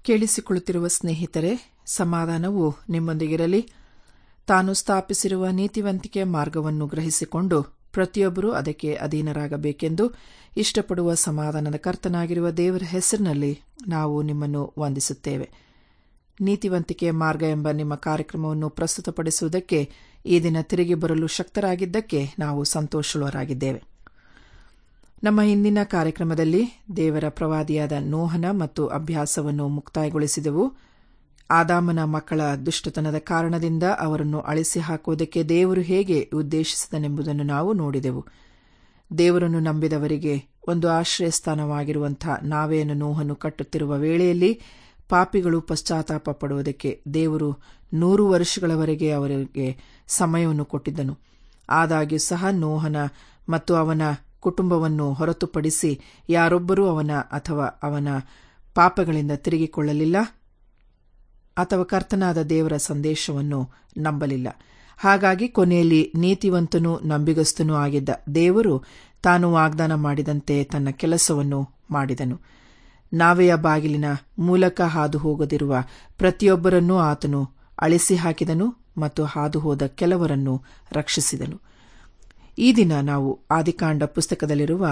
ಕೇಳಿಸಿಕೊಳ್ಳುತ್ತಿರುವ ಸ್ನೇಹಿತರೆ ಸಮಾಧಾನವು ನಿಮ್ಮೊಂದಿಗಿರಲಿ ತಾನು ಸ್ಥಾಪಿಸಿರುವ ನೀತಿವಂತಿಕೆ ಮಾರ್ಗವನ್ನು ಗ್ರಹಿಸಿಕೊಂಡು ಪ್ರತಿಯೊಬ್ಬರೂ ಅದಕ್ಕೆ ಅಧೀನರಾಗಬೇಕೆಂದು ಇಷ್ಟಪಡುವ ಸಮಾಧಾನದ ಕರ್ತನಾಗಿರುವ ದೇವರ ಹೆಸರಿನಲ್ಲಿ ನಾವು ನಿಮ್ಮನ್ನು ವಂದಿಸುತ್ತೇವೆ ನೀತಿವಂತಿಕೆ ಮಾರ್ಗ ಎಂಬ ನಿಮ್ಮ ಕಾರ್ಯಕ್ರಮವನ್ನು ಪ್ರಸ್ತುತಪಡಿಸುವುದಕ್ಕೆ ಈ ದಿನ ತಿರುಗಿ ಬರಲು ಶಕ್ತರಾಗಿದ್ದಕ್ಕೆ ನಾವು ಸಂತೋಷರಾಗಿದ್ದೇವೆ ನಮ್ಮ ಹಿಂದಿನ ಕಾರ್ಯಕ್ರಮದಲ್ಲಿ ದೇವರ ಪ್ರವಾದಿಯಾದ ನೋಹನ ಮತ್ತು ಅಭ್ಯಾಸವನ್ನು ಮುಕ್ತಾಯಗೊಳಿಸಿದೆವು ಆದಾಮನ ಮಕ್ಕಳ ದುಷ್ಟತನದ ಕಾರಣದಿಂದ ಅವರನ್ನು ಅಳಿಸಿ ಹಾಕುವುದಕ್ಕೆ ದೇವರು ಹೇಗೆ ಉದ್ದೇಶಿಸಿದನೆಂಬುದನ್ನು ನಾವು ನೋಡಿದೆವು ದೇವರನ್ನು ನಂಬಿದವರಿಗೆ ಒಂದು ಆಶ್ರಯ ಸ್ಥಾನವಾಗಿರುವಂತಹ ನಾವೆಯನ್ನು ನೋಹನ್ನು ಕಟ್ಟುತ್ತಿರುವ ವೇಳೆಯಲ್ಲಿ ಪಾಪಿಗಳು ಪಶ್ಚಾತ್ತಾಪ ಪಡುವುದಕ್ಕೆ ದೇವರು ನೂರು ವರ್ಷಗಳವರೆಗೆ ಅವರಿಗೆ ಸಮಯವನ್ನು ಕೊಟ್ಟಿದ್ದನು ಆದಾಗ್ಯೂ ಸಹ ನೋಹನ ಮತ್ತು ಅವನ ಕುಟುಂಬವನ್ನು ಹೊರತುಪಡಿಸಿ ಯಾರೊಬ್ಬರೂ ಅವನ ಅಥವಾ ಅವನ ಪಾಪಗಳಿಂದ ತಿರುಗಿಕೊಳ್ಳಲಿಲ್ಲ ಅಥವಾ ಕರ್ತನಾದ ದೇವರ ಸಂದೇಶವನ್ನು ನಂಬಲಿಲ್ಲ ಹಾಗಾಗಿ ಕೊನೆಯಲ್ಲಿ ನೀತಿವಂತನೂ ನಂಬಿಗಸ್ತನೂ ಆಗಿದ್ದ ದೇವರು ತಾನು ವಾಗ್ದಾನ ಮಾಡಿದಂತೆ ತನ್ನ ಕೆಲಸವನ್ನು ಮಾಡಿದನು ನಾವೆಯ ಬಾಗಿಲಿನ ಮೂಲಕ ಹಾದು ಹೋಗದಿರುವ ಪ್ರತಿಯೊಬ್ಬರನ್ನೂ ಆತನು ಅಳಿಸಿ ಹಾಕಿದನು ಮತ್ತು ಹಾದು ಹೋದ ಕೆಲವರನ್ನು ರಕ್ಷಿಸಿದನು ಈ ದಿನ ನಾವು ಆದಿಕಾಂಡ ಪುಸ್ತಕದಲ್ಲಿರುವ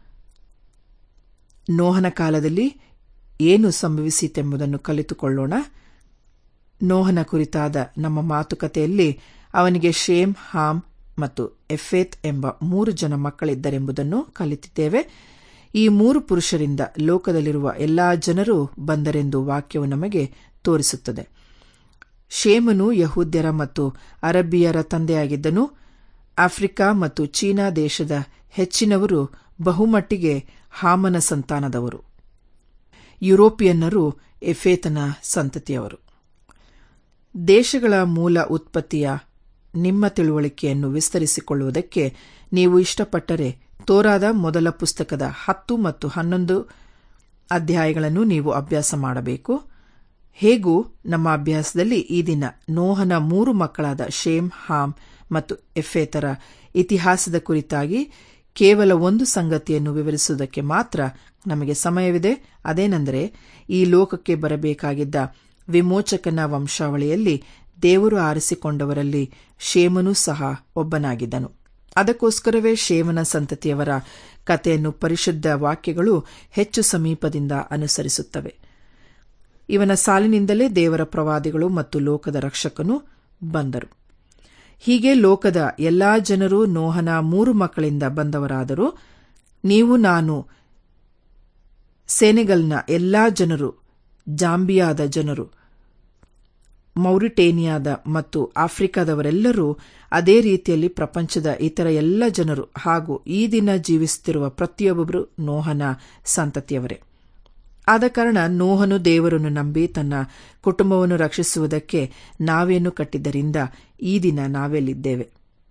ನೋಹನ ಕಾಲದಲ್ಲಿ ಏನು ಸಂಭವಿಸಿತೆಂಬುದನ್ನು ಕಲಿತುಕೊಳ್ಳೋಣ ನೋಹನ ಕುರಿತಾದ ನಮ್ಮ ಮಾತುಕತೆಯಲ್ಲಿ ಅವನಿಗೆ ಶೇಮ್ ಹಾಮ್ ಮತ್ತು ಎಫೇತ್ ಎಂಬ ಮೂರು ಜನ ಮಕ್ಕಳಿದ್ದರೆಂಬುದನ್ನು ಕಲಿತಿದ್ದೇವೆ ಈ ಮೂರು ಪುರುಷರಿಂದ ಲೋಕದಲ್ಲಿರುವ ಎಲ್ಲಾ ಜನರು ಬಂದರೆಂದು ವಾಕ್ಯವು ನಮಗೆ ತೋರಿಸುತ್ತದೆ ಶೇಮನು ಯಹೂದ್ಯರ ಮತ್ತು ಅರಬ್ಬಿಯರ ತಂದೆಯಾಗಿದ್ದನು ಆಫ್ರಿಕಾ ಮತ್ತು ಚೀನಾ ದೇಶದ ಹೆಚ್ಚಿನವರು ಬಹುಮಟ್ಟಿಗೆ ಹಾಮನ ಸಂತಾನದವರು ಯುರೋಪಿಯನ್ನರು ಎಫೇತನ ಸಂತತಿಯವರು ದೇಶಗಳ ಮೂಲ ಉತ್ಪತ್ತಿಯ ನಿಮ್ಮ ತಿಳುವಳಿಕೆಯನ್ನು ವಿಸ್ತರಿಸಿಕೊಳ್ಳುವುದಕ್ಕೆ ನೀವು ಇಷ್ಟಪಟ್ಟರೆ ತೋರಾದ ಮೊದಲ ಪುಸ್ತಕದ ಹತ್ತು ಮತ್ತು ಹನ್ನೊಂದು ಅಧ್ಯಾಯಗಳನ್ನು ನೀವು ಅಭ್ಯಾಸ ಮಾಡಬೇಕು ಹೇಗೂ ನಮ್ಮ ಅಭ್ಯಾಸದಲ್ಲಿ ಈ ದಿನ ನೋಹನ ಮೂರು ಮಕ್ಕಳಾದ ಶೇಮ್ ಹಾಮ್ ಮತ್ತು ಎಫೇತರ ಇತಿಹಾಸದ ಕುರಿತಾಗಿ ಕೇವಲ ಒಂದು ಸಂಗತಿಯನ್ನು ವಿವರಿಸುವುದಕ್ಕೆ ಮಾತ್ರ ನಮಗೆ ಸಮಯವಿದೆ ಅದೇನೆಂದರೆ ಈ ಲೋಕಕ್ಕೆ ಬರಬೇಕಾಗಿದ್ದ ವಿಮೋಚಕನ ವಂಶಾವಳಿಯಲ್ಲಿ ದೇವರು ಆರಿಸಿಕೊಂಡವರಲ್ಲಿ ಶೇಮನೂ ಸಹ ಒಬ್ಬನಾಗಿದ್ದನು ಅದಕ್ಕೋಸ್ಕರವೇ ಶೇಮನ ಸಂತತಿಯವರ ಕಥೆಯನ್ನು ಪರಿಶುದ್ಧ ವಾಕ್ಯಗಳು ಹೆಚ್ಚು ಸಮೀಪದಿಂದ ಅನುಸರಿಸುತ್ತವೆ ಇವನ ಸಾಲಿನಿಂದಲೇ ದೇವರ ಪ್ರವಾದಿಗಳು ಮತ್ತು ಲೋಕದ ರಕ್ಷಕನು ಬಂದರು ಹೀಗೆ ಲೋಕದ ಎಲ್ಲಾ ಜನರು ನೋಹನ ಮೂರು ಮಕ್ಕಳಿಂದ ಬಂದವರಾದರೂ ನೀವು ನಾನು ಸೆನೆಗಲ್ನ ಎಲ್ಲಾ ಜನರು ಜಾಂಬಿಯಾದ ಜನರು ಮೌರಿಟೇನಿಯಾದ ಮತ್ತು ಆಫ್ರಿಕಾದವರೆಲ್ಲರೂ ಅದೇ ರೀತಿಯಲ್ಲಿ ಪ್ರಪಂಚದ ಇತರ ಎಲ್ಲ ಜನರು ಹಾಗೂ ಈ ದಿನ ಜೀವಿಸುತ್ತಿರುವ ಪ್ರತಿಯೊಬ್ಬರು ನೋಹನ ಸಂತತಿಯವರೇ ಆದ ಕಾರಣ ನೋಹನು ದೇವರನ್ನು ನಂಬಿ ತನ್ನ ಕುಟುಂಬವನ್ನು ರಕ್ಷಿಸುವುದಕ್ಕೆ ನಾವೇನು ಕಟ್ಟಿದ್ದರಿಂದ ಈ ದಿನ ನಾವೆಲ್ಲಿದ್ದೇವೆ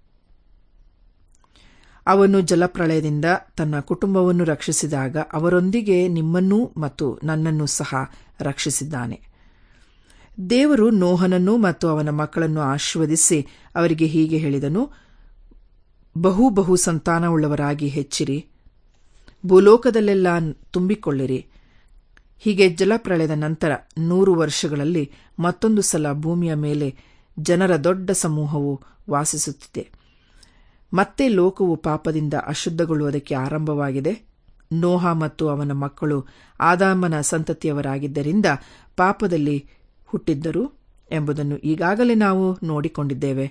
ಅವನು ಜಲಪ್ರಳಯದಿಂದ ತನ್ನ ಕುಟುಂಬವನ್ನು ರಕ್ಷಿಸಿದಾಗ ಅವರೊಂದಿಗೆ ನಿಮ್ಮನ್ನೂ ಮತ್ತು ನನ್ನನ್ನೂ ಸಹ ರಕ್ಷಿಸಿದ್ದಾನೆ ದೇವರು ನೋಹನನ್ನು ಮತ್ತು ಅವನ ಮಕ್ಕಳನ್ನು ಆಶೀರ್ವದಿಸಿ ಅವರಿಗೆ ಹೀಗೆ ಹೇಳಿದನು ಬಹು ಬಹು ಸಂತಾನವುಳ್ಳವರಾಗಿ ಹೆಚ್ಚಿರಿ ಭೂಲೋಕದಲ್ಲೆಲ್ಲ ತುಂಬಿಕೊಳ್ಳಿರಿ ಹೀಗೆ ಜಲಪ್ರಳಯದ ನಂತರ ನೂರು ವರ್ಷಗಳಲ್ಲಿ ಮತ್ತೊಂದು ಸಲ ಭೂಮಿಯ ಮೇಲೆ ಜನರ ದೊಡ್ಡ ಸಮೂಹವು ವಾಸಿಸುತ್ತಿದೆ ಮತ್ತೆ ಲೋಕವು ಪಾಪದಿಂದ ಅಶುದ್ಧಗೊಳ್ಳುವುದಕ್ಕೆ ಆರಂಭವಾಗಿದೆ ನೋಹ ಮತ್ತು ಅವನ ಮಕ್ಕಳು ಆದಾಮನ ಸಂತತಿಯವರಾಗಿದ್ದರಿಂದ ಪಾಪದಲ್ಲಿ ಹುಟ್ಟಿದ್ದರು ಎಂಬುದನ್ನು ಈಗಾಗಲೇ ನಾವು ನೋಡಿಕೊಂಡಿದ್ದೇವೆ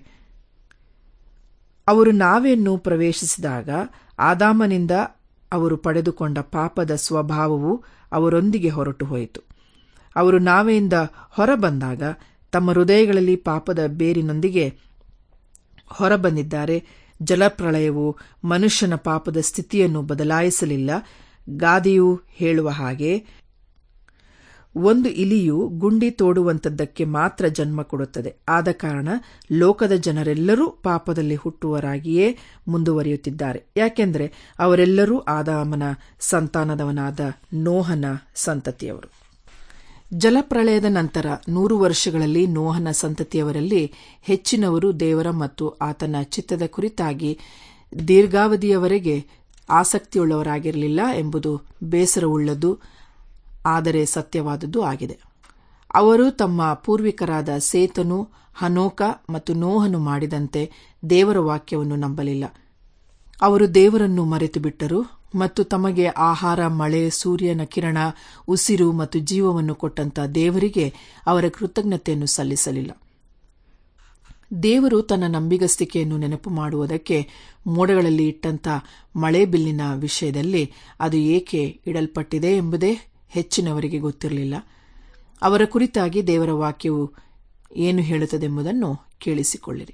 ಅವರು ನಾವೆಯನ್ನು ಪ್ರವೇಶಿಸಿದಾಗ ಆದಾಮನಿಂದ ಅವರು ಪಡೆದುಕೊಂಡ ಪಾಪದ ಸ್ವಭಾವವು ಅವರೊಂದಿಗೆ ಹೊರಟು ಹೋಯಿತು ಅವರು ನಾವೆಯಿಂದ ಹೊರಬಂದಾಗ ತಮ್ಮ ಹೃದಯಗಳಲ್ಲಿ ಪಾಪದ ಬೇರಿನೊಂದಿಗೆ ಹೊರಬಂದಿದ್ದಾರೆ ಜಲಪ್ರಳಯವು ಮನುಷ್ಯನ ಪಾಪದ ಸ್ಥಿತಿಯನ್ನು ಬದಲಾಯಿಸಲಿಲ್ಲ ಗಾದೆಯು ಹೇಳುವ ಹಾಗೆ ಒಂದು ಇಲಿಯು ಗುಂಡಿ ತೋಡುವಂತದ್ದಕ್ಕೆ ಮಾತ್ರ ಜನ್ಮ ಕೊಡುತ್ತದೆ ಆದ ಕಾರಣ ಲೋಕದ ಜನರೆಲ್ಲರೂ ಪಾಪದಲ್ಲಿ ಹುಟ್ಟುವರಾಗಿಯೇ ಮುಂದುವರಿಯುತ್ತಿದ್ದಾರೆ ಯಾಕೆಂದರೆ ಅವರೆಲ್ಲರೂ ಆದಾಮನ ಸಂತಾನದವನಾದ ನೋಹನ ಸಂತತಿಯವರು ಜಲಪ್ರಳಯದ ನಂತರ ನೂರು ವರ್ಷಗಳಲ್ಲಿ ನೋಹನ ಸಂತತಿಯವರಲ್ಲಿ ಹೆಚ್ಚಿನವರು ದೇವರ ಮತ್ತು ಆತನ ಚಿತ್ತದ ಕುರಿತಾಗಿ ದೀರ್ಘಾವಧಿಯವರೆಗೆ ಆಸಕ್ತಿಯುಳ್ಳವರಾಗಿರಲಿಲ್ಲ ಎಂಬುದು ಬೇಸರವುಳ್ಳದ್ದು ಆದರೆ ಸತ್ಯವಾದದ್ದು ಆಗಿದೆ ಅವರು ತಮ್ಮ ಪೂರ್ವಿಕರಾದ ಸೇತನು ಹನೋಕ ಮತ್ತು ನೋಹನು ಮಾಡಿದಂತೆ ದೇವರ ವಾಕ್ಯವನ್ನು ನಂಬಲಿಲ್ಲ ಅವರು ದೇವರನ್ನು ಮರೆತು ಬಿಟ್ಟರು ಮತ್ತು ತಮಗೆ ಆಹಾರ ಮಳೆ ಸೂರ್ಯನ ಕಿರಣ ಉಸಿರು ಮತ್ತು ಜೀವವನ್ನು ಕೊಟ್ಟಂತ ದೇವರಿಗೆ ಅವರ ಕೃತಜ್ಞತೆಯನ್ನು ಸಲ್ಲಿಸಲಿಲ್ಲ ದೇವರು ತನ್ನ ನಂಬಿಗಸ್ತಿಕೆಯನ್ನು ನೆನಪು ಮಾಡುವುದಕ್ಕೆ ಮೋಡಗಳಲ್ಲಿ ಇಟ್ಟಂತ ಮಳೆ ಬಿಲ್ಲಿನ ವಿಷಯದಲ್ಲಿ ಅದು ಏಕೆ ಇಡಲ್ಪಟ್ಟಿದೆ ಎಂಬುದೇ ಹೆಚ್ಚಿನವರಿಗೆ ಗೊತ್ತಿರಲಿಲ್ಲ ಅವರ ಕುರಿತಾಗಿ ದೇವರ ವಾಕ್ಯವು ಏನು ಹೇಳುತ್ತದೆಂಬುದನ್ನು ಕೇಳಿಸಿಕೊಳ್ಳಿರಿ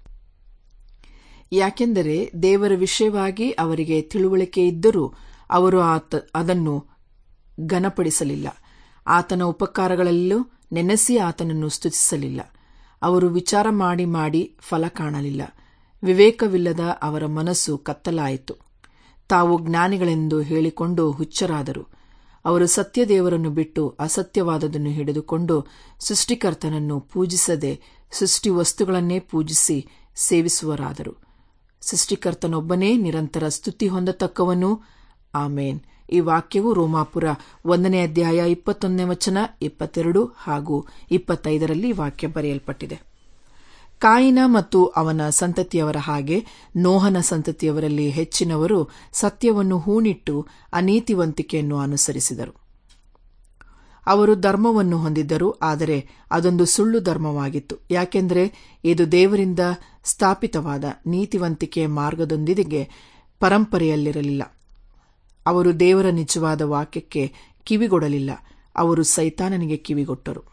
ಯಾಕೆಂದರೆ ದೇವರ ವಿಷಯವಾಗಿ ಅವರಿಗೆ ತಿಳುವಳಿಕೆ ಇದ್ದರೂ ಅವರು ಆತ ಅದನ್ನು ಘನಪಡಿಸಲಿಲ್ಲ ಆತನ ಉಪಕಾರಗಳಲ್ಲೂ ನೆನೆಸಿ ಆತನನ್ನು ಸ್ತುತಿಸಲಿಲ್ಲ ಅವರು ವಿಚಾರ ಮಾಡಿ ಮಾಡಿ ಫಲ ಕಾಣಲಿಲ್ಲ ವಿವೇಕವಿಲ್ಲದ ಅವರ ಮನಸ್ಸು ಕತ್ತಲಾಯಿತು ತಾವು ಜ್ಞಾನಿಗಳೆಂದು ಹೇಳಿಕೊಂಡು ಹುಚ್ಚರಾದರು ಅವರು ಸತ್ಯದೇವರನ್ನು ಬಿಟ್ಟು ಅಸತ್ಯವಾದದನ್ನು ಹಿಡಿದುಕೊಂಡು ಸೃಷ್ಟಿಕರ್ತನನ್ನು ಪೂಜಿಸದೆ ಸೃಷ್ಟಿ ವಸ್ತುಗಳನ್ನೇ ಪೂಜಿಸಿ ಸೇವಿಸುವರಾದರು ಸೃಷ್ಟಿಕರ್ತನೊಬ್ಬನೇ ನಿರಂತರ ಸ್ತುತಿ ಹೊಂದತಕ್ಕವನು ಆಮೇನ್ ಈ ವಾಕ್ಯವು ರೋಮಾಪುರ ಒಂದನೇ ಅಧ್ಯಾಯ ಇಪ್ಪತ್ತೊಂದನೇ ವಚನ ಇಪ್ಪತ್ತೆರಡು ಹಾಗೂ ಇಪ್ಪತ್ತೈದರಲ್ಲಿ ವಾಕ್ಯ ಬರೆಯಲ್ಪಟ್ಟಿದೆ ಕಾಯಿನ ಮತ್ತು ಅವನ ಸಂತತಿಯವರ ಹಾಗೆ ನೋಹನ ಸಂತತಿಯವರಲ್ಲಿ ಹೆಚ್ಚಿನವರು ಸತ್ಯವನ್ನು ಹೂಣಿಟ್ಟು ಅನೀತಿವಂತಿಕೆಯನ್ನು ಅನುಸರಿಸಿದರು ಅವರು ಧರ್ಮವನ್ನು ಹೊಂದಿದ್ದರು ಆದರೆ ಅದೊಂದು ಸುಳ್ಳು ಧರ್ಮವಾಗಿತ್ತು ಯಾಕೆಂದರೆ ಇದು ದೇವರಿಂದ ಸ್ಥಾಪಿತವಾದ ನೀತಿವಂತಿಕೆಯ ಮಾರ್ಗದೊಂದಿಗೆ ಪರಂಪರೆಯಲ್ಲಿರಲಿಲ್ಲ ಅವರು ದೇವರ ನಿಜವಾದ ವಾಕ್ಯಕ್ಕೆ ಕಿವಿಗೊಡಲಿಲ್ಲ ಅವರು ಸೈತಾನನಿಗೆ ಕಿವಿಗೊಟ್ಟರು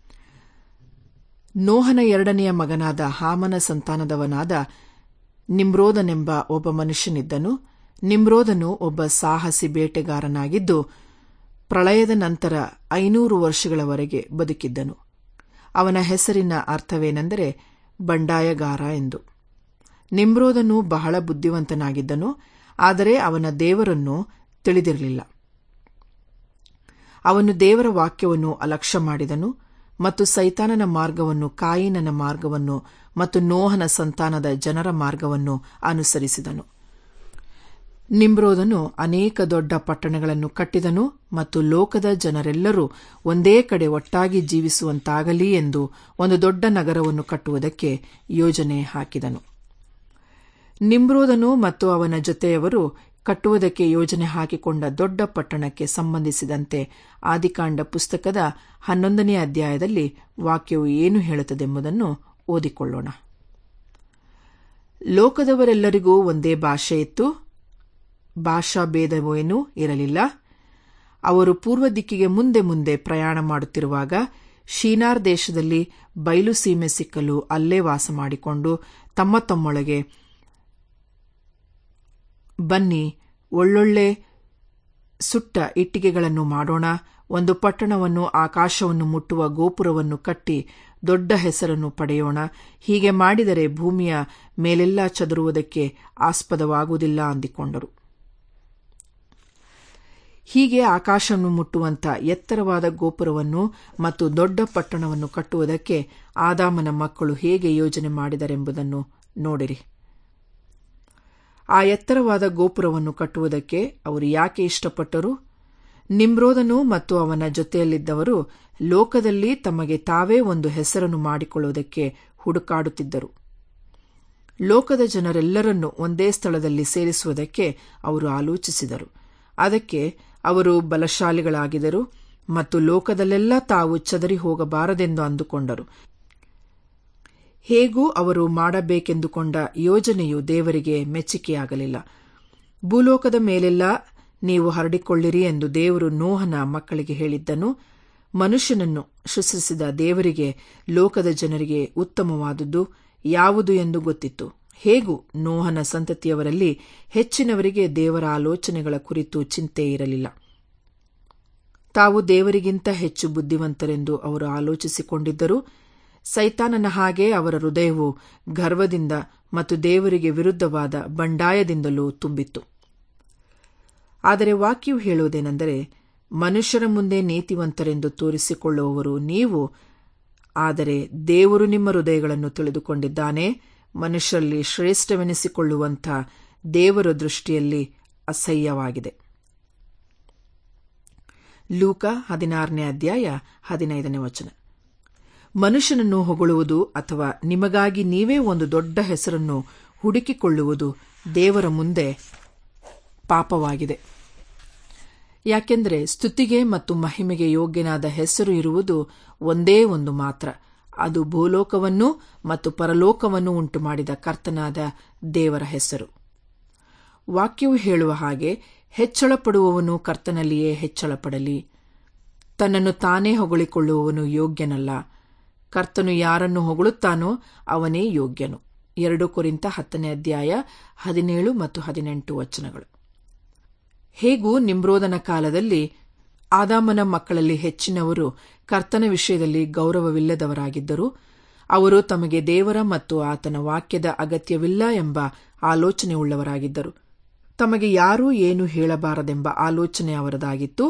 ನೋಹನ ಎರಡನೆಯ ಮಗನಾದ ಹಾಮನ ಸಂತಾನದವನಾದ ನಿಮ್ರೋದನೆಂಬ ಒಬ್ಬ ಮನುಷ್ಯನಿದ್ದನು ನಿಮ್ರೋದನು ಒಬ್ಬ ಸಾಹಸಿ ಬೇಟೆಗಾರನಾಗಿದ್ದು ಪ್ರಳಯದ ನಂತರ ಐನೂರು ವರ್ಷಗಳವರೆಗೆ ಬದುಕಿದ್ದನು ಅವನ ಹೆಸರಿನ ಅರ್ಥವೇನೆಂದರೆ ಬಂಡಾಯಗಾರ ಎಂದು ನಿಮ್ರೋದನು ಬಹಳ ಬುದ್ಧಿವಂತನಾಗಿದ್ದನು ಆದರೆ ಅವನ ದೇವರನ್ನು ತಿಳಿದಿರಲಿಲ್ಲ ಅವನು ದೇವರ ವಾಕ್ಯವನ್ನು ಅಲಕ್ಷ್ಯ ಮಾಡಿದನು ಮತ್ತು ಸೈತಾನನ ಮಾರ್ಗವನ್ನು ಕಾಯಿನನ ಮಾರ್ಗವನ್ನು ಮತ್ತು ನೋಹನ ಸಂತಾನದ ಜನರ ಮಾರ್ಗವನ್ನು ಅನುಸರಿಸಿದನು ನಿಮ್ರೋದನು ಅನೇಕ ದೊಡ್ಡ ಪಟ್ಟಣಗಳನ್ನು ಕಟ್ಟಿದನು ಮತ್ತು ಲೋಕದ ಜನರೆಲ್ಲರೂ ಒಂದೇ ಕಡೆ ಒಟ್ಟಾಗಿ ಜೀವಿಸುವಂತಾಗಲಿ ಎಂದು ಒಂದು ದೊಡ್ಡ ನಗರವನ್ನು ಕಟ್ಟುವುದಕ್ಕೆ ಯೋಜನೆ ಹಾಕಿದನು ನಿಮ್ರೋದನು ಮತ್ತು ಅವನ ಜೊತೆಯವರು ಕಟ್ಟುವುದಕ್ಕೆ ಯೋಜನೆ ಹಾಕಿಕೊಂಡ ದೊಡ್ಡ ಪಟ್ಟಣಕ್ಕೆ ಸಂಬಂಧಿಸಿದಂತೆ ಆದಿಕಾಂಡ ಪುಸ್ತಕದ ಹನ್ನೊಂದನೇ ಅಧ್ಯಾಯದಲ್ಲಿ ವಾಕ್ಯವು ಏನು ಹೇಳುತ್ತದೆಂಬುದನ್ನು ಓದಿಕೊಳ್ಳೋಣ ಲೋಕದವರೆಲ್ಲರಿಗೂ ಒಂದೇ ಭಾಷೆ ಇತ್ತು ಭಾಷಾ ಭೇದವೇನೂ ಇರಲಿಲ್ಲ ಅವರು ಪೂರ್ವ ದಿಕ್ಕಿಗೆ ಮುಂದೆ ಮುಂದೆ ಪ್ರಯಾಣ ಮಾಡುತ್ತಿರುವಾಗ ಶೀನಾರ್ ದೇಶದಲ್ಲಿ ಬಯಲು ಸೀಮೆ ಸಿಕ್ಕಲು ಅಲ್ಲೇ ವಾಸ ಮಾಡಿಕೊಂಡು ತಮ್ಮ ತಮ್ಮೊಳಗೆ ಬನ್ನಿ ಒಳ್ಳೊಳ್ಳೆ ಸುಟ್ಟ ಇಟ್ಟಿಗೆಗಳನ್ನು ಮಾಡೋಣ ಒಂದು ಪಟ್ಟಣವನ್ನು ಆಕಾಶವನ್ನು ಮುಟ್ಟುವ ಗೋಪುರವನ್ನು ಕಟ್ಟಿ ದೊಡ್ಡ ಹೆಸರನ್ನು ಪಡೆಯೋಣ ಹೀಗೆ ಮಾಡಿದರೆ ಭೂಮಿಯ ಮೇಲೆಲ್ಲ ಚದುರುವುದಕ್ಕೆ ಆಸ್ಪದವಾಗುವುದಿಲ್ಲ ಅಂದಿಕೊಂಡರು ಹೀಗೆ ಆಕಾಶವನ್ನು ಮುಟ್ಟುವಂತ ಎತ್ತರವಾದ ಗೋಪುರವನ್ನು ಮತ್ತು ದೊಡ್ಡ ಪಟ್ಟಣವನ್ನು ಕಟ್ಟುವುದಕ್ಕೆ ಆದಾಮನ ಮಕ್ಕಳು ಹೇಗೆ ಯೋಜನೆ ಮಾಡಿದರೆಂಬುದನ್ನು ನೋಡಿರಿ ಆ ಎತ್ತರವಾದ ಗೋಪುರವನ್ನು ಕಟ್ಟುವುದಕ್ಕೆ ಅವರು ಯಾಕೆ ಇಷ್ಟಪಟ್ಟರು ನಿಮ್ರೋದನು ಮತ್ತು ಅವನ ಜೊತೆಯಲ್ಲಿದ್ದವರು ಲೋಕದಲ್ಲಿ ತಮಗೆ ತಾವೇ ಒಂದು ಹೆಸರನ್ನು ಮಾಡಿಕೊಳ್ಳುವುದಕ್ಕೆ ಹುಡುಕಾಡುತ್ತಿದ್ದರು ಲೋಕದ ಜನರೆಲ್ಲರನ್ನೂ ಒಂದೇ ಸ್ಥಳದಲ್ಲಿ ಸೇರಿಸುವುದಕ್ಕೆ ಅವರು ಆಲೋಚಿಸಿದರು ಅದಕ್ಕೆ ಅವರು ಬಲಶಾಲಿಗಳಾಗಿದರು ಮತ್ತು ಲೋಕದಲ್ಲೆಲ್ಲ ತಾವು ಚದರಿ ಹೋಗಬಾರದೆಂದು ಅಂದುಕೊಂಡರು ಹೇಗೂ ಅವರು ಮಾಡಬೇಕೆಂದುಕೊಂಡ ಯೋಜನೆಯು ದೇವರಿಗೆ ಮೆಚ್ಚುಗೆಯಾಗಲಿಲ್ಲ ಭೂಲೋಕದ ಮೇಲೆಲ್ಲ ನೀವು ಹರಡಿಕೊಳ್ಳಿರಿ ಎಂದು ದೇವರು ನೋಹನ ಮಕ್ಕಳಿಗೆ ಹೇಳಿದ್ದನು ಮನುಷ್ಯನನ್ನು ಸೃಷ್ಟಿಸಿದ ದೇವರಿಗೆ ಲೋಕದ ಜನರಿಗೆ ಉತ್ತಮವಾದುದು ಯಾವುದು ಎಂದು ಗೊತ್ತಿತ್ತು ಹೇಗೂ ನೋಹನ ಸಂತತಿಯವರಲ್ಲಿ ಹೆಚ್ಚಿನವರಿಗೆ ದೇವರ ಆಲೋಚನೆಗಳ ಕುರಿತು ಚಿಂತೆ ಇರಲಿಲ್ಲ ತಾವು ದೇವರಿಗಿಂತ ಹೆಚ್ಚು ಬುದ್ಧಿವಂತರೆಂದು ಅವರು ಆಲೋಚಿಸಿಕೊಂಡಿದ್ದರು ಸೈತಾನನ ಹಾಗೆ ಅವರ ಹೃದಯವು ಗರ್ವದಿಂದ ಮತ್ತು ದೇವರಿಗೆ ವಿರುದ್ಧವಾದ ಬಂಡಾಯದಿಂದಲೂ ತುಂಬಿತ್ತು ಆದರೆ ವಾಕ್ಯವು ಹೇಳುವುದೇನೆಂದರೆ ಮನುಷ್ಯರ ಮುಂದೆ ನೀತಿವಂತರೆಂದು ತೋರಿಸಿಕೊಳ್ಳುವವರು ನೀವು ಆದರೆ ದೇವರು ನಿಮ್ಮ ಹೃದಯಗಳನ್ನು ತಿಳಿದುಕೊಂಡಿದ್ದಾನೆ ಮನುಷ್ಯರಲ್ಲಿ ಶ್ರೇಷ್ಠವೆನಿಸಿಕೊಳ್ಳುವಂಥ ದೇವರ ದೃಷ್ಟಿಯಲ್ಲಿ ಅಸಹ್ಯವಾಗಿದೆ ಲೂಕ ಹದಿನಾರನೇ ಅಧ್ಯಾಯ ಹದಿನೈದನೇ ವಚನ ಮನುಷ್ಯನನ್ನು ಹೊಗಳುವುದು ಅಥವಾ ನಿಮಗಾಗಿ ನೀವೇ ಒಂದು ದೊಡ್ಡ ಹೆಸರನ್ನು ಹುಡುಕಿಕೊಳ್ಳುವುದು ದೇವರ ಮುಂದೆ ಪಾಪವಾಗಿದೆ ಯಾಕೆಂದರೆ ಸ್ತುತಿಗೆ ಮತ್ತು ಮಹಿಮೆಗೆ ಯೋಗ್ಯನಾದ ಹೆಸರು ಇರುವುದು ಒಂದೇ ಒಂದು ಮಾತ್ರ ಅದು ಭೂಲೋಕವನ್ನು ಮತ್ತು ಪರಲೋಕವನ್ನು ಉಂಟು ಮಾಡಿದ ಕರ್ತನಾದ ದೇವರ ಹೆಸರು ವಾಕ್ಯವು ಹೇಳುವ ಹಾಗೆ ಹೆಚ್ಚಳ ಪಡುವವನು ಕರ್ತನಲ್ಲಿಯೇ ಹೆಚ್ಚಳ ಪಡಲಿ ತನ್ನನ್ನು ತಾನೇ ಹೊಗಳಿಕೊಳ್ಳುವವನು ಯೋಗ್ಯನಲ್ಲ ಕರ್ತನು ಯಾರನ್ನು ಹೊಗಳುತ್ತಾನೋ ಅವನೇ ಯೋಗ್ಯನು ಎರಡು ಕುರಿತ ಹತ್ತನೇ ಅಧ್ಯಾಯ ಹದಿನೇಳು ಮತ್ತು ಹದಿನೆಂಟು ವಚನಗಳು ಹೇಗೂ ನಿಮ್ರೋದನ ಕಾಲದಲ್ಲಿ ಆದಾಮನ ಮಕ್ಕಳಲ್ಲಿ ಹೆಚ್ಚಿನವರು ಕರ್ತನ ವಿಷಯದಲ್ಲಿ ಗೌರವವಿಲ್ಲದವರಾಗಿದ್ದರು ಅವರು ತಮಗೆ ದೇವರ ಮತ್ತು ಆತನ ವಾಕ್ಯದ ಅಗತ್ಯವಿಲ್ಲ ಎಂಬ ಆಲೋಚನೆ ಉಳ್ಳವರಾಗಿದ್ದರು ತಮಗೆ ಯಾರೂ ಏನು ಹೇಳಬಾರದೆಂಬ ಆಲೋಚನೆ ಅವರದಾಗಿತ್ತು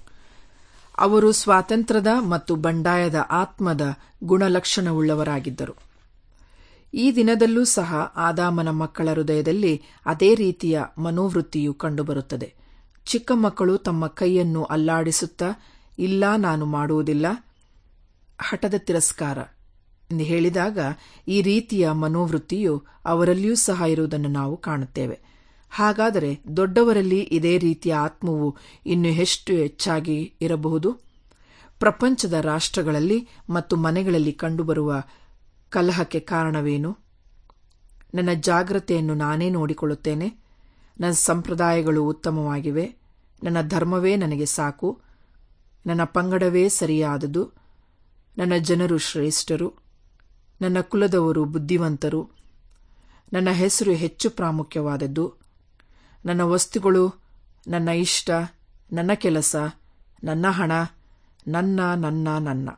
ಅವರು ಸ್ವಾತಂತ್ರ್ಯದ ಮತ್ತು ಬಂಡಾಯದ ಆತ್ಮದ ಗುಣಲಕ್ಷಣವುಳ್ಳವರಾಗಿದ್ದರು ಈ ದಿನದಲ್ಲೂ ಸಹ ಆದಾಮನ ಮಕ್ಕಳ ಹೃದಯದಲ್ಲಿ ಅದೇ ರೀತಿಯ ಮನೋವೃತ್ತಿಯು ಕಂಡುಬರುತ್ತದೆ ಚಿಕ್ಕ ಮಕ್ಕಳು ತಮ್ಮ ಕೈಯನ್ನು ಅಲ್ಲಾಡಿಸುತ್ತಾ ಇಲ್ಲ ನಾನು ಮಾಡುವುದಿಲ್ಲ ಹಠದ ತಿರಸ್ಕಾರ ಎಂದು ಹೇಳಿದಾಗ ಈ ರೀತಿಯ ಮನೋವೃತ್ತಿಯು ಅವರಲ್ಲಿಯೂ ಸಹ ಇರುವುದನ್ನು ನಾವು ಕಾಣುತ್ತೇವೆ ಹಾಗಾದರೆ ದೊಡ್ಡವರಲ್ಲಿ ಇದೇ ರೀತಿಯ ಆತ್ಮವು ಇನ್ನು ಎಷ್ಟು ಹೆಚ್ಚಾಗಿ ಇರಬಹುದು ಪ್ರಪಂಚದ ರಾಷ್ಟ್ರಗಳಲ್ಲಿ ಮತ್ತು ಮನೆಗಳಲ್ಲಿ ಕಂಡುಬರುವ ಕಲಹಕ್ಕೆ ಕಾರಣವೇನು ನನ್ನ ಜಾಗ್ರತೆಯನ್ನು ನಾನೇ ನೋಡಿಕೊಳ್ಳುತ್ತೇನೆ ನನ್ನ ಸಂಪ್ರದಾಯಗಳು ಉತ್ತಮವಾಗಿವೆ ನನ್ನ ಧರ್ಮವೇ ನನಗೆ ಸಾಕು ನನ್ನ ಪಂಗಡವೇ ಸರಿಯಾದುದು ನನ್ನ ಜನರು ಶ್ರೇಷ್ಠರು ನನ್ನ ಕುಲದವರು ಬುದ್ಧಿವಂತರು ನನ್ನ ಹೆಸರು ಹೆಚ್ಚು ಪ್ರಾಮುಖ್ಯವಾದದ್ದು ನನ್ನ ವಸ್ತುಗಳು ನನ್ನ ಇಷ್ಟ ನನ್ನ ಕೆಲಸ ನನ್ನ ಹಣ ನನ್ನ ನನ್ನ ನನ್ನ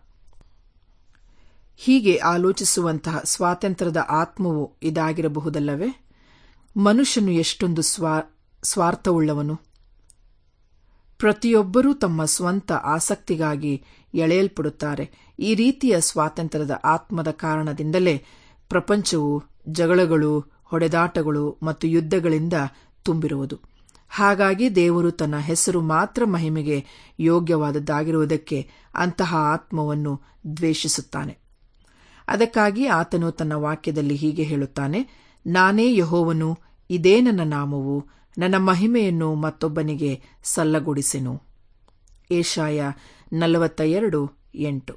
ಹೀಗೆ ಆಲೋಚಿಸುವಂತಹ ಸ್ವಾತಂತ್ರ್ಯದ ಆತ್ಮವು ಇದಾಗಿರಬಹುದಲ್ಲವೇ ಮನುಷ್ಯನು ಎಷ್ಟೊಂದು ಸ್ವಾ ಸ್ವಾರ್ಥವುಳ್ಳವನು ಪ್ರತಿಯೊಬ್ಬರೂ ತಮ್ಮ ಸ್ವಂತ ಆಸಕ್ತಿಗಾಗಿ ಎಳೆಯಲ್ಪಡುತ್ತಾರೆ ಈ ರೀತಿಯ ಸ್ವಾತಂತ್ರ್ಯದ ಆತ್ಮದ ಕಾರಣದಿಂದಲೇ ಪ್ರಪಂಚವು ಜಗಳಗಳು ಹೊಡೆದಾಟಗಳು ಮತ್ತು ಯುದ್ಧಗಳಿಂದ ತುಂಬಿರುವುದು ಹಾಗಾಗಿ ದೇವರು ತನ್ನ ಹೆಸರು ಮಾತ್ರ ಮಹಿಮೆಗೆ ಯೋಗ್ಯವಾದದ್ದಾಗಿರುವುದಕ್ಕೆ ಅಂತಹ ಆತ್ಮವನ್ನು ದ್ವೇಷಿಸುತ್ತಾನೆ ಅದಕ್ಕಾಗಿ ಆತನು ತನ್ನ ವಾಕ್ಯದಲ್ಲಿ ಹೀಗೆ ಹೇಳುತ್ತಾನೆ ನಾನೇ ಯಹೋವನು ಇದೇ ನನ್ನ ನಾಮವು ನನ್ನ ಮಹಿಮೆಯನ್ನು ಮತ್ತೊಬ್ಬನಿಗೆ ಸಲ್ಲಗೊಡಿಸೆನು ಏಷಾಯ ನಲವತ್ತ ಎರಡು ಎಂಟು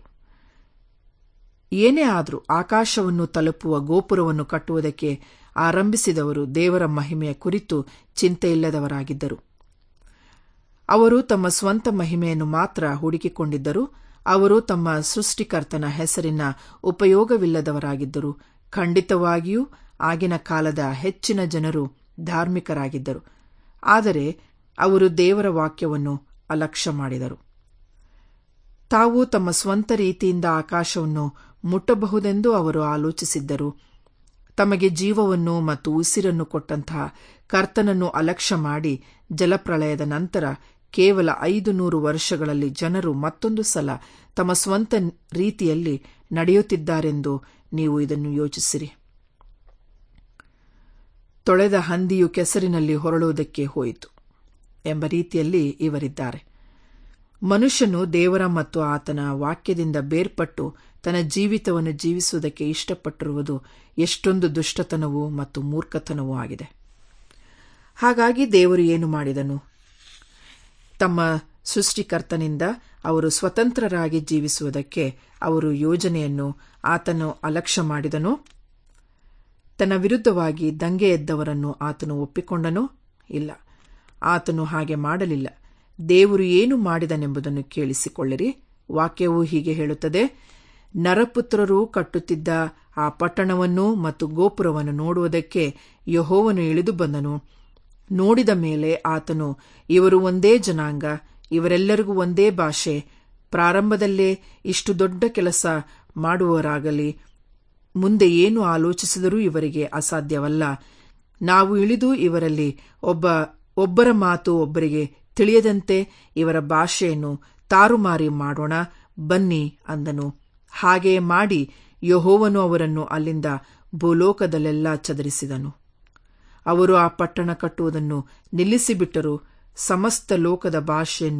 ಏನೇ ಆದರೂ ಆಕಾಶವನ್ನು ತಲುಪುವ ಗೋಪುರವನ್ನು ಕಟ್ಟುವುದಕ್ಕೆ ಆರಂಭಿಸಿದವರು ದೇವರ ಮಹಿಮೆಯ ಕುರಿತು ಚಿಂತೆಯಿಲ್ಲದವರಾಗಿದ್ದರು ಅವರು ತಮ್ಮ ಸ್ವಂತ ಮಹಿಮೆಯನ್ನು ಮಾತ್ರ ಹುಡುಕಿಕೊಂಡಿದ್ದರು ಅವರು ತಮ್ಮ ಸೃಷ್ಟಿಕರ್ತನ ಹೆಸರಿನ ಉಪಯೋಗವಿಲ್ಲದವರಾಗಿದ್ದರು ಖಂಡಿತವಾಗಿಯೂ ಆಗಿನ ಕಾಲದ ಹೆಚ್ಚಿನ ಜನರು ಧಾರ್ಮಿಕರಾಗಿದ್ದರು ಆದರೆ ಅವರು ದೇವರ ವಾಕ್ಯವನ್ನು ಅಲಕ್ಷ್ಯ ಮಾಡಿದರು ತಾವು ತಮ್ಮ ಸ್ವಂತ ರೀತಿಯಿಂದ ಆಕಾಶವನ್ನು ಮುಟ್ಟಬಹುದೆಂದು ಅವರು ಆಲೋಚಿಸಿದ್ದರು ತಮಗೆ ಜೀವವನ್ನು ಮತ್ತು ಉಸಿರನ್ನು ಕೊಟ್ಟಂತಹ ಕರ್ತನನ್ನು ಅಲಕ್ಷ್ಯ ಮಾಡಿ ಜಲಪ್ರಳಯದ ನಂತರ ಕೇವಲ ಐದು ನೂರು ವರ್ಷಗಳಲ್ಲಿ ಜನರು ಮತ್ತೊಂದು ಸಲ ತಮ್ಮ ಸ್ವಂತ ರೀತಿಯಲ್ಲಿ ನಡೆಯುತ್ತಿದ್ದಾರೆಂದು ನೀವು ಇದನ್ನು ಯೋಚಿಸಿರಿ ತೊಳೆದ ಹಂದಿಯು ಕೆಸರಿನಲ್ಲಿ ಹೊರಳುವುದಕ್ಕೆ ಹೋಯಿತು ಎಂಬ ರೀತಿಯಲ್ಲಿ ಇವರಿದ್ದಾರೆ ಮನುಷ್ಯನು ದೇವರ ಮತ್ತು ಆತನ ವಾಕ್ಯದಿಂದ ಬೇರ್ಪಟ್ಟು ತನ್ನ ಜೀವಿತವನ್ನು ಜೀವಿಸುವುದಕ್ಕೆ ಇಷ್ಟಪಟ್ಟಿರುವುದು ಎಷ್ಟೊಂದು ದುಷ್ಟತನವೂ ಮತ್ತು ಮೂರ್ಖತನವೂ ಆಗಿದೆ ಹಾಗಾಗಿ ದೇವರು ಏನು ಮಾಡಿದನು ತಮ್ಮ ಸೃಷ್ಟಿಕರ್ತನಿಂದ ಅವರು ಸ್ವತಂತ್ರರಾಗಿ ಜೀವಿಸುವುದಕ್ಕೆ ಅವರು ಯೋಜನೆಯನ್ನು ಆತನು ಅಲಕ್ಷ್ಯ ಮಾಡಿದನು ತನ್ನ ವಿರುದ್ಧವಾಗಿ ದಂಗೆ ಎದ್ದವರನ್ನು ಆತನು ಒಪ್ಪಿಕೊಂಡನೋ ಇಲ್ಲ ಆತನು ಹಾಗೆ ಮಾಡಲಿಲ್ಲ ದೇವರು ಏನು ಮಾಡಿದನೆಂಬುದನ್ನು ಕೇಳಿಸಿಕೊಳ್ಳಿರಿ ವಾಕ್ಯವು ಹೀಗೆ ಹೇಳುತ್ತದೆ ನರಪುತ್ರರು ಕಟ್ಟುತ್ತಿದ್ದ ಆ ಪಟ್ಟಣವನ್ನು ಮತ್ತು ಗೋಪುರವನ್ನು ನೋಡುವುದಕ್ಕೆ ಯಹೋವನು ಇಳಿದು ಬಂದನು ನೋಡಿದ ಮೇಲೆ ಆತನು ಇವರು ಒಂದೇ ಜನಾಂಗ ಇವರೆಲ್ಲರಿಗೂ ಒಂದೇ ಭಾಷೆ ಪ್ರಾರಂಭದಲ್ಲೇ ಇಷ್ಟು ದೊಡ್ಡ ಕೆಲಸ ಮಾಡುವವರಾಗಲಿ ಮುಂದೆ ಏನು ಆಲೋಚಿಸಿದರೂ ಇವರಿಗೆ ಅಸಾಧ್ಯವಲ್ಲ ನಾವು ಇಳಿದು ಇವರಲ್ಲಿ ಒಬ್ಬ ಒಬ್ಬರ ಮಾತು ಒಬ್ಬರಿಗೆ ತಿಳಿಯದಂತೆ ಇವರ ಭಾಷೆಯನ್ನು ತಾರುಮಾರಿ ಮಾಡೋಣ ಬನ್ನಿ ಅಂದನು ಹಾಗೆಯೇ ಮಾಡಿ ಯಹೋವನು ಅವರನ್ನು ಅಲ್ಲಿಂದ ಭೂಲೋಕದಲ್ಲೆಲ್ಲ ಚದರಿಸಿದನು ಅವರು ಆ ಪಟ್ಟಣ ಕಟ್ಟುವುದನ್ನು ನಿಲ್ಲಿಸಿಬಿಟ್ಟರು ಸಮಸ್ತ ಲೋಕದ ಭಾಷೆಯನ್ನು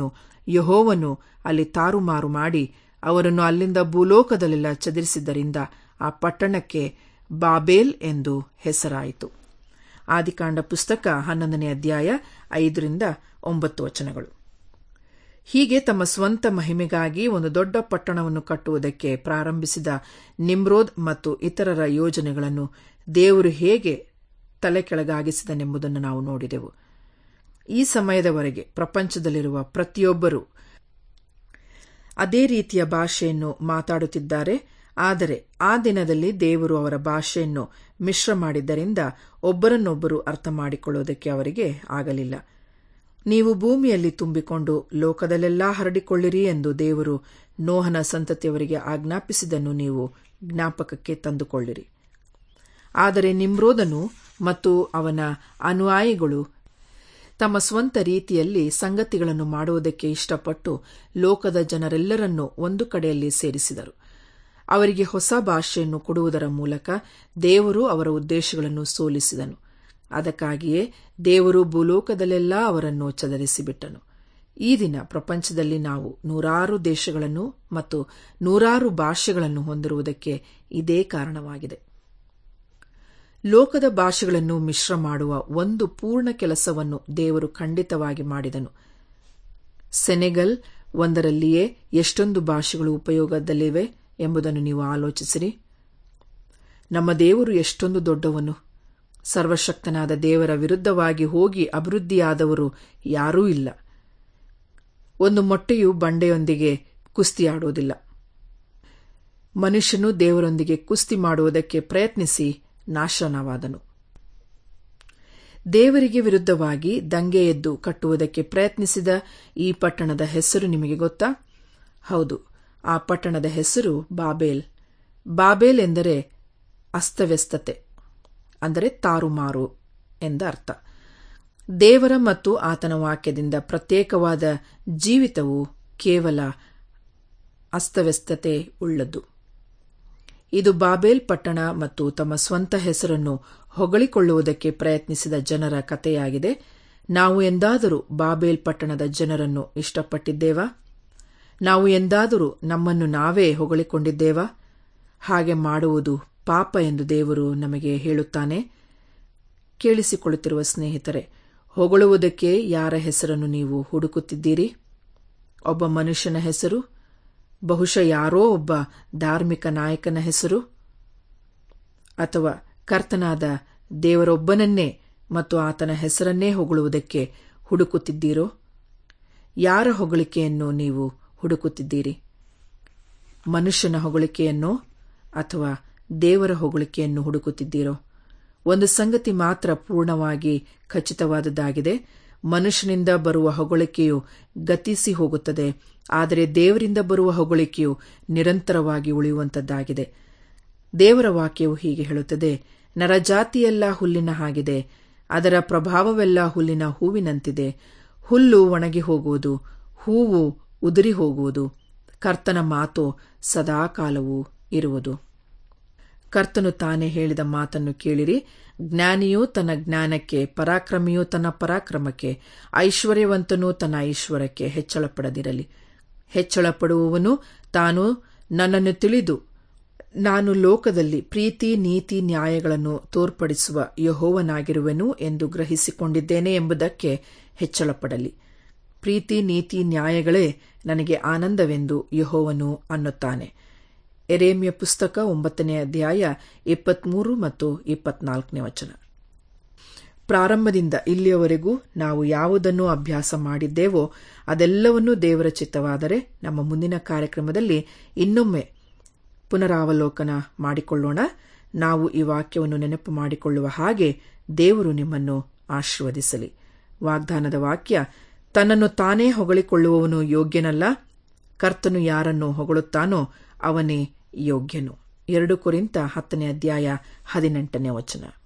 ಯಹೋವನು ಅಲ್ಲಿ ತಾರುಮಾರು ಮಾಡಿ ಅವರನ್ನು ಅಲ್ಲಿಂದ ಭೂಲೋಕದಲ್ಲೆಲ್ಲ ಚದುರಿಸಿದ್ದರಿಂದ ಆ ಪಟ್ಟಣಕ್ಕೆ ಬಾಬೇಲ್ ಎಂದು ಹೆಸರಾಯಿತು ಆದಿಕಾಂಡ ಪುಸ್ತಕ ಹನ್ನೊಂದನೇ ಅಧ್ಯಾಯ ಐದರಿಂದ ಒಂಬತ್ತು ವಚನಗಳು ಹೀಗೆ ತಮ್ಮ ಸ್ವಂತ ಮಹಿಮೆಗಾಗಿ ಒಂದು ದೊಡ್ಡ ಪಟ್ಟಣವನ್ನು ಕಟ್ಟುವುದಕ್ಕೆ ಪ್ರಾರಂಭಿಸಿದ ನಿಮ್ರೋದ್ ಮತ್ತು ಇತರರ ಯೋಜನೆಗಳನ್ನು ದೇವರು ಹೇಗೆ ತಲೆ ಕೆಳಗಾಗಿಸಿದನೆಂಬುದನ್ನು ನಾವು ನೋಡಿದೆವು ಈ ಸಮಯದವರೆಗೆ ಪ್ರಪಂಚದಲ್ಲಿರುವ ಪ್ರತಿಯೊಬ್ಬರೂ ಅದೇ ರೀತಿಯ ಭಾಷೆಯನ್ನು ಮಾತಾಡುತ್ತಿದ್ದಾರೆ ಆದರೆ ಆ ದಿನದಲ್ಲಿ ದೇವರು ಅವರ ಭಾಷೆಯನ್ನು ಮಿಶ್ರ ಮಾಡಿದ್ದರಿಂದ ಒಬ್ಬರನ್ನೊಬ್ಬರು ಅರ್ಥ ಮಾಡಿಕೊಳ್ಳುವುದಕ್ಕೆ ಅವರಿಗೆ ಆಗಲಿಲ್ಲ ನೀವು ಭೂಮಿಯಲ್ಲಿ ತುಂಬಿಕೊಂಡು ಲೋಕದಲ್ಲೆಲ್ಲಾ ಹರಡಿಕೊಳ್ಳಿರಿ ಎಂದು ದೇವರು ನೋಹನ ಸಂತತಿಯವರಿಗೆ ಆಜ್ಞಾಪಿಸಿದನ್ನು ನೀವು ಜ್ಞಾಪಕಕ್ಕೆ ತಂದುಕೊಳ್ಳಿರಿ ಆದರೆ ನಿಮ್ರೋದನು ಮತ್ತು ಅವನ ಅನುಯಾಯಿಗಳು ತಮ್ಮ ಸ್ವಂತ ರೀತಿಯಲ್ಲಿ ಸಂಗತಿಗಳನ್ನು ಮಾಡುವುದಕ್ಕೆ ಇಷ್ಟಪಟ್ಟು ಲೋಕದ ಜನರೆಲ್ಲರನ್ನೂ ಒಂದು ಕಡೆಯಲ್ಲಿ ಸೇರಿಸಿದರು ಅವರಿಗೆ ಹೊಸ ಭಾಷೆಯನ್ನು ಕೊಡುವುದರ ಮೂಲಕ ದೇವರು ಅವರ ಉದ್ದೇಶಗಳನ್ನು ಸೋಲಿಸಿದನು ಅದಕ್ಕಾಗಿಯೇ ದೇವರು ಭೂಲೋಕದಲ್ಲೆಲ್ಲಾ ಅವರನ್ನು ಚದರಿಸಿಬಿಟ್ಟನು ಈ ದಿನ ಪ್ರಪಂಚದಲ್ಲಿ ನಾವು ನೂರಾರು ದೇಶಗಳನ್ನು ಮತ್ತು ನೂರಾರು ಭಾಷೆಗಳನ್ನು ಹೊಂದಿರುವುದಕ್ಕೆ ಇದೇ ಕಾರಣವಾಗಿದೆ ಲೋಕದ ಭಾಷೆಗಳನ್ನು ಮಿಶ್ರ ಮಾಡುವ ಒಂದು ಪೂರ್ಣ ಕೆಲಸವನ್ನು ದೇವರು ಖಂಡಿತವಾಗಿ ಮಾಡಿದನು ಸೆನೆಗಲ್ ಒಂದರಲ್ಲಿಯೇ ಎಷ್ಟೊಂದು ಭಾಷೆಗಳು ಉಪಯೋಗದಲ್ಲಿವೆ ಎಂಬುದನ್ನು ನೀವು ಆಲೋಚಿಸಿರಿ ನಮ್ಮ ದೇವರು ಎಷ್ಟೊಂದು ದೊಡ್ಡವನು ಸರ್ವಶಕ್ತನಾದ ದೇವರ ವಿರುದ್ಧವಾಗಿ ಹೋಗಿ ಅಭಿವೃದ್ಧಿಯಾದವರು ಯಾರೂ ಇಲ್ಲ ಒಂದು ಮೊಟ್ಟೆಯು ಬಂಡೆಯೊಂದಿಗೆ ಕುಸ್ತಿಯಾಡುವುದಿಲ್ಲ ಮನುಷ್ಯನು ದೇವರೊಂದಿಗೆ ಕುಸ್ತಿ ಮಾಡುವುದಕ್ಕೆ ಪ್ರಯತ್ನಿಸಿ ನಾಶನವಾದನು ದೇವರಿಗೆ ವಿರುದ್ಧವಾಗಿ ದಂಗೆ ಎದ್ದು ಕಟ್ಟುವುದಕ್ಕೆ ಪ್ರಯತ್ನಿಸಿದ ಈ ಪಟ್ಟಣದ ಹೆಸರು ನಿಮಗೆ ಗೊತ್ತಾ ಹೌದು ಆ ಪಟ್ಟಣದ ಹೆಸರು ಬಾಬೇಲ್ ಬಾಬೇಲ್ ಎಂದರೆ ಅಸ್ತವ್ಯಸ್ತತೆ ಅಂದರೆ ತಾರುಮಾರು ಎಂದ ಅರ್ಥ ದೇವರ ಮತ್ತು ಆತನ ವಾಕ್ಯದಿಂದ ಪ್ರತ್ಯೇಕವಾದ ಜೀವಿತವು ಕೇವಲ ಅಸ್ತವ್ಯಸ್ತತೆ ಉಳ್ಳದ್ದು ಇದು ಬಾಬೇಲ್ ಪಟ್ಟಣ ಮತ್ತು ತಮ್ಮ ಸ್ವಂತ ಹೆಸರನ್ನು ಹೊಗಳಿಕೊಳ್ಳುವುದಕ್ಕೆ ಪ್ರಯತ್ನಿಸಿದ ಜನರ ಕಥೆಯಾಗಿದೆ ನಾವು ಎಂದಾದರೂ ಬಾಬೇಲ್ ಪಟ್ಟಣದ ಜನರನ್ನು ಇಷ್ಟಪಟ್ಟಿದ್ದೇವಾ ನಾವು ಎಂದಾದರೂ ನಮ್ಮನ್ನು ನಾವೇ ಹೊಗಳಿಕೊಂಡಿದ್ದೇವಾ ಹಾಗೆ ಮಾಡುವುದು ಪಾಪ ಎಂದು ದೇವರು ನಮಗೆ ಹೇಳುತ್ತಾನೆ ಕೇಳಿಸಿಕೊಳ್ಳುತ್ತಿರುವ ಸ್ನೇಹಿತರೆ ಹೊಗಳುವುದಕ್ಕೆ ಯಾರ ಹೆಸರನ್ನು ನೀವು ಹುಡುಕುತ್ತಿದ್ದೀರಿ ಒಬ್ಬ ಮನುಷ್ಯನ ಹೆಸರು ಬಹುಶಃ ಯಾರೋ ಒಬ್ಬ ಧಾರ್ಮಿಕ ನಾಯಕನ ಹೆಸರು ಅಥವಾ ಕರ್ತನಾದ ದೇವರೊಬ್ಬನನ್ನೇ ಮತ್ತು ಆತನ ಹೆಸರನ್ನೇ ಹೊಗಳುವುದಕ್ಕೆ ಹುಡುಕುತ್ತಿದ್ದೀರೋ ಯಾರ ಹೊಗಳಿಕೆಯನ್ನು ನೀವು ಹುಡುಕುತ್ತಿದ್ದೀರಿ ಮನುಷ್ಯನ ಹೊಗಳಿಕೆಯನ್ನೋ ಅಥವಾ ದೇವರ ಹೊಗಳಿಕೆಯನ್ನು ಹುಡುಕುತ್ತಿದ್ದೀರೋ ಒಂದು ಸಂಗತಿ ಮಾತ್ರ ಪೂರ್ಣವಾಗಿ ಖಚಿತವಾದದ್ದಾಗಿದೆ ಮನುಷ್ಯನಿಂದ ಬರುವ ಹೊಗಳಿಕೆಯು ಗತಿಸಿ ಹೋಗುತ್ತದೆ ಆದರೆ ದೇವರಿಂದ ಬರುವ ಹೊಗಳಿಕೆಯು ನಿರಂತರವಾಗಿ ಉಳಿಯುವಂತದ್ದಾಗಿದೆ ದೇವರ ವಾಕ್ಯವು ಹೀಗೆ ಹೇಳುತ್ತದೆ ನರಜಾತಿಯೆಲ್ಲ ಹುಲ್ಲಿನ ಹಾಗಿದೆ ಅದರ ಪ್ರಭಾವವೆಲ್ಲ ಹುಲ್ಲಿನ ಹೂವಿನಂತಿದೆ ಹುಲ್ಲು ಒಣಗಿ ಹೋಗುವುದು ಹೂವು ಉದುರಿ ಹೋಗುವುದು ಕರ್ತನ ಮಾತು ಸದಾಕಾಲವೂ ಇರುವುದು ಕರ್ತನು ತಾನೇ ಹೇಳಿದ ಮಾತನ್ನು ಕೇಳಿರಿ ಜ್ಞಾನಿಯೂ ತನ್ನ ಜ್ಞಾನಕ್ಕೆ ಪರಾಕ್ರಮಿಯೂ ತನ್ನ ಪರಾಕ್ರಮಕ್ಕೆ ಐಶ್ವರ್ಯವಂತನೂ ತನ್ನ ಐಶ್ವರ್ಯಕ್ಕೆ ಹೆಚ್ಚಳಪಡದಿರಲಿ ಹೆಚ್ಚಳಪಡುವವನು ತಾನು ನನ್ನನ್ನು ತಿಳಿದು ನಾನು ಲೋಕದಲ್ಲಿ ಪ್ರೀತಿ ನೀತಿ ನ್ಯಾಯಗಳನ್ನು ತೋರ್ಪಡಿಸುವ ಯಹೋವನಾಗಿರುವೆನು ಎಂದು ಗ್ರಹಿಸಿಕೊಂಡಿದ್ದೇನೆ ಎಂಬುದಕ್ಕೆ ಹೆಚ್ಚಳಪಡಲಿ ಪ್ರೀತಿ ನೀತಿ ನ್ಯಾಯಗಳೇ ನನಗೆ ಆನಂದವೆಂದು ಯಹೋವನು ಅನ್ನುತ್ತಾನೆ ಎರೇಮಿಯ ಪುಸ್ತಕ ಒಂಬತ್ತನೇ ಅಧ್ಯಾಯ ಇಪ್ಪತ್ಮೂರು ಮತ್ತು ಇಪ್ಪತ್ನಾಲ್ಕನೇ ವಚನ ಪ್ರಾರಂಭದಿಂದ ಇಲ್ಲಿಯವರೆಗೂ ನಾವು ಯಾವುದನ್ನು ಅಭ್ಯಾಸ ಮಾಡಿದ್ದೇವೋ ಅದೆಲ್ಲವನ್ನೂ ದೇವರ ಚಿತ್ತವಾದರೆ ನಮ್ಮ ಮುಂದಿನ ಕಾರ್ಯಕ್ರಮದಲ್ಲಿ ಇನ್ನೊಮ್ಮೆ ಪುನರಾವಲೋಕನ ಮಾಡಿಕೊಳ್ಳೋಣ ನಾವು ಈ ವಾಕ್ಯವನ್ನು ನೆನಪು ಮಾಡಿಕೊಳ್ಳುವ ಹಾಗೆ ದೇವರು ನಿಮ್ಮನ್ನು ಆಶೀರ್ವದಿಸಲಿ ವಾಗ್ದಾನದ ವಾಕ್ಯ ತನ್ನನ್ನು ತಾನೇ ಹೊಗಳಿಕೊಳ್ಳುವವನು ಯೋಗ್ಯನಲ್ಲ ಕರ್ತನು ಯಾರನ್ನು ಹೊಗಳುತ್ತಾನೋ ಅವನೇ ಯೋಗ್ಯನು ಎರಡು ಕುರಿತ ಹತ್ತನೇ ಅಧ್ಯಾಯ ಹದಿನೆಂಟನೇ ವಚನ